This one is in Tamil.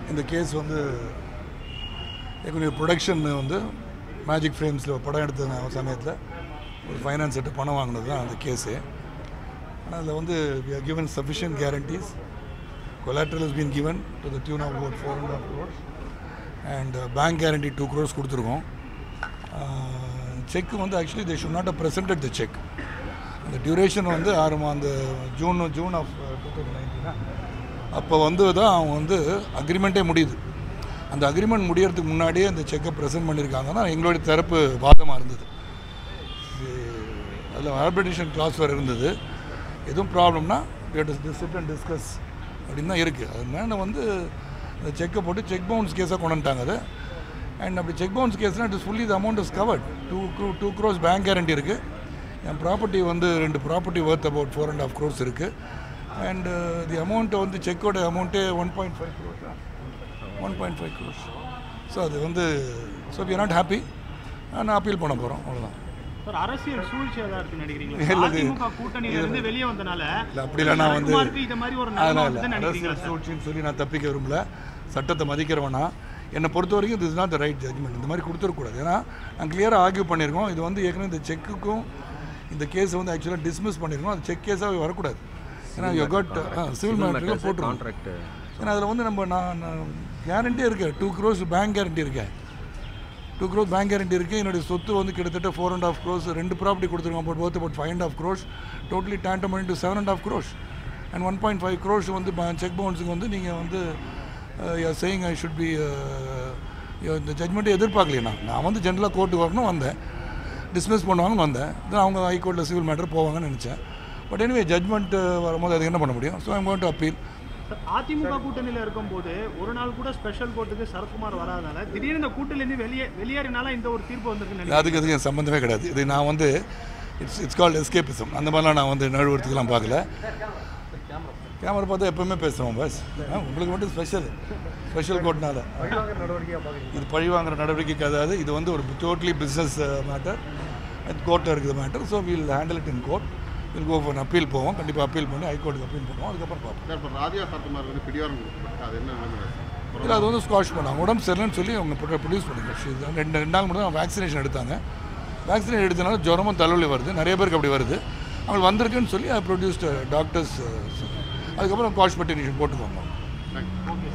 இந்த கேஸ் வந்து எங்களுடைய ப்ரொடக்ஷன் வந்து மேஜிக் ஃப்ரேம்ஸில் படம் எடுத்த சமயத்தில் ஒரு ஃபைனான்ஸ் செட்டு பணம் வாங்கினது தான் அந்த கேஸு ஆனால் அதில் வந்து we are given sufficient guarantees collateral has been given to the tune of about four and a half crores and uh, bank guarantee two crores கொடுத்துருக்கோம் செக் வந்து actually they should not have presented the cheque அந்த டியூரேஷன் வந்து ஆறு மா- அந்த June June of two thousand நைன்டீனா அப்போ வந்து தான் அவங்க வந்து அக்ரிமெண்ட்டே முடியுது அந்த அக்ரிமெண்ட் முடியறதுக்கு முன்னாடியே அந்த செக்கை ப்ரெசென்ட் பண்ணியிருக்காங்கன்னா எங்களுடைய தரப்பு வாதமாக இருந்தது அதில் ஆர்பிட்ரேஷன் கிளாஸ் வேறு இருந்தது எதுவும் ப்ராப்ளம்னா சிட் அண்ட் டிஸ்கஸ் அப்படின்னு தான் இருக்குது அது மேலே வந்து அந்த செக்கை போட்டு செக் பவுன்ஸ் கேஸாக கொண்டு வந்துட்டாங்க அது அண்ட் அப்படி செக் பவுன்ஸ் கேஸ்னால் it is fully the amount is covered to two crores bank guarantee இருக்குது என் ப்ராப்பர்ட்டி வந்து ரெண்டு property worth about four and half crores இருக்குது அண்ட் தி அமௌண்ட்டை வந்து செக்கோட அமௌண்ட்டே ஒன் பாயிண்ட் ஃபைவ் க்ரோர்ஸா one point five crores so அது வந்து ஸோ வி நாட் ஹாப்பி நான் அப்பீல் பண்ண போகிறோம் அவ்வளோதான் சார் அரசியல் சூழ்ச்சி ஏதாவது இருக்கு நினைக்கிறீங்களா இல்ல, இது- அதிமுக கூட்டணியில இருந்து வெளியே வந்தனால இல்லை அப்படிலாம் நான் வந்து சரத்குமாருக்கு இது மாதிரி ஒரு நிலைமை அதெல்லாம் வருதுன்னு இல்லை நினைக்கிறீங்களா அரசியல் சூழ்ச்சின்னு சொல்லி நான் தப்பிக்க விரும்பல சட்டத்தை மதிக்கிறவனா என்னை பொறுத்த வரைக்கும் this not the right judgment இந்த மாதிரி கொடுத்துடக்கூடாது ஏன்னா நான் கிளியராக ஆர்கியூ பண்ணியிருக்கோம் இது வந்து ஏற்கனவே இந்த செக்குக்கும் இந்த கேஸை வந்து ஆக்சுவலாக டிஸ்மிஸ் பண்ணியிருக்கோம் அது செக் கேஸாகவே வரக்கூடாது ஏன்னா யூ கட் சிவில் மேட்டரில் போட்டுருவோம் கான்ட்ராக்ட் ஏன்னா அதில் வந்து நம்ம நான் கேரண்டியே இருக்கு டூ க்ரோஸ் பேங்க் கேரண்டி இருக்கேன் டூ க்ரோஸ் பேங்க் கேரண்டி இருக்குது என்னுடைய சொத்து வந்து கிட்டத்தட்ட ஃபோர் அண்ட் ஆஃப் க்ரோஸ் ரெண்டு ப்ராப்பர்ட்டி கொடுத்துருக்கோம் but both about five and half crores totally tandem to seven and half crores and one point five crores வந்து செக் பவுன்ஸுக்கு வந்து நீங்கள் வந்து சேயிங் ஐ ஷுட் பி இந்த ஜட்மெண்ட்டை எதிர்பார்க்கலையே நான் நான் வந்து ஜென்ரலாக கோர்ட்டுக்கு வரணும் வந்தேன் டிஸ்மிஸ் பண்ணுவாங்கன்னு வந்தேன் then அவங்க ஹைகோர்ட்டில் சிவில் மேட்டர் போவாங்கன்னு நினச்சேன் பட் எனிவே ஜட்மெண்ட் வரும்போது அதுக்கு என்ன பண்ண முடியும் so I'm going to appeal sir, AIADMK கூட்டணியில இருக்கும்போது ஒரு நாள் கூட ஸ்பெஷல் கோர்ட்டுக்கு சரத்குமார் வராதனால திடீர்னு இந்த கூட்டணியிலிருந்து வெளியே வெளியேறினால இந்த ஒரு தீர்ப்பு வந்திருக்குன்னு நினைக்கிறேன் அதுக்கு அதுக்கு என் சம்மந்தமே கிடையாது இது நான் வந்து இட்ஸ் இட்ஸ் கால்ட் எஸ்கேபிசம் அந்த மாதிரிலாம் நான் வந்து நழுவுறதுக்கெல்லாம் பார்க்கல கேமரா பார்த்தா எப்பவுமே பேசுவோம் பஸ் ஆ, உங்களுக்கு மட்டும் ஸ்பெஷல் ஸ்பெஷல் கோர்ட்னால இது பழி வாங்குற நடவடிக்கைக்கு அதாவது இது வந்து ஒரு டோட்டலி பிஸ்னஸ் மேட்டர் கோர்ட்டில் இருக்குது matter so will handle it in court will go for appeal போவோம் கண்டிப்பாக அப்பீல் பண்ணி ஹைகோர்ட்டுக்கு அப்பீல் பண்ணுவோம் அதுக்கப்புறம் பார்ப்போம் சார் இப்போ ராதியா சரத்குமார் வந்து பிடிவாரம் கொடுக்கப்பட்டு அது என்ன நிலைமை இல்லை அது வந்து ஸ்குவாஷ் பண்ணாங்க உடம்பு சரியில்லைன்னு சொல்லி அவங்க ப்ரொடியூஸ் பண்ணிங்க ரெண்டு ரெண்டு நாள் மட்டும் வேக்சினேஷன் எடுத்தாங்க வேக்சினேஷன் எடுத்தனால ஜுரமும் தலைவலி வருது நிறைய பேருக்கு அப்படி வருது அவங்களுக்கு வந்திருக்குன்னு சொல்லி ப்ரொடியூஸ்டு டாக்டர்ஸ் அதுக்கப்புறம் காஷ் பட்டினேஷன் போட்டுக்கோங்க